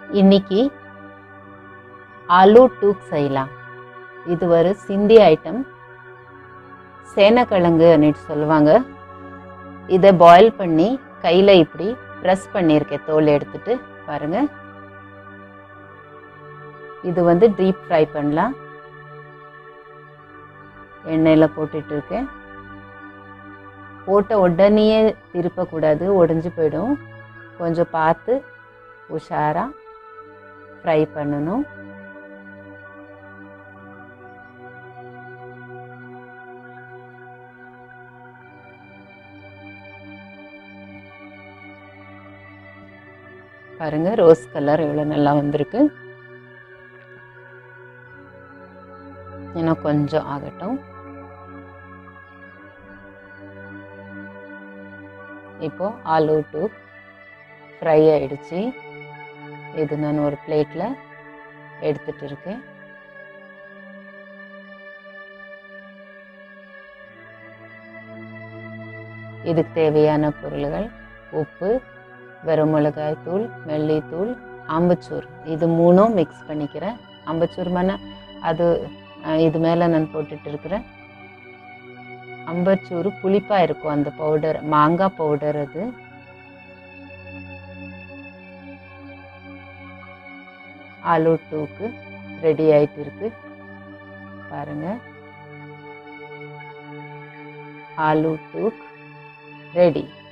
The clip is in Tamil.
இன்னைக்கு ஆலு டூக் செய்யலாம் இது ஒரு சிந்தி ஐட்டம் சேனக்கிழங்கு அப்படின்னு சொல்லுவாங்க இதை பாயில் பண்ணி கையில் இப்படி ப்ரெஸ் பண்ணியிருக்கேன் தோல் எடுத்துட்டு பாருங்க இது வந்து டீப் ஃப்ரை பண்ணலாம் எண்ணெயில் போட்டுட்டு இருக்கேன் போட்ட உடனேயே திருப்பக்கூடாது உடஞ்சி போயிடும் கொஞ்சம் பார்த்து உஷாராக ஃப்ரை பண்ணணும் பாருங்க ரோஸ் கலர் எவ்வளோ நல்லா வந்திருக்கு இன்னும் கொஞ்சம் ஆகட்டும் இப்போ ஆலு டூக் ஃப்ரை ஆயிடுச்சு இது நான் ஒரு பிளேட்டில் எடுத்துட்டு இருக்கேன் இதுக்கு தேவையான பொருள்கள் உப்பு வெறும் மிளகாய் தூள் மல்லித்தூள் ஆம்பச்சூர் இது மூணும் மிக்ஸ் பண்ணிக்கிறேன் ஆம்பச்சூர் மன அது அஹ், இது மேலே நான் போட்டுட்டு இருக்கிறேன் அம்பச்சூர் புளிப்பாக இருக்கும் அந்த பவுடர் மாங்காய் பவுடர் அது ஆலு டூக்கு ரெடி ஆயிட்டு இருக்கு பாருங்க ஆலு டூக் ரெடி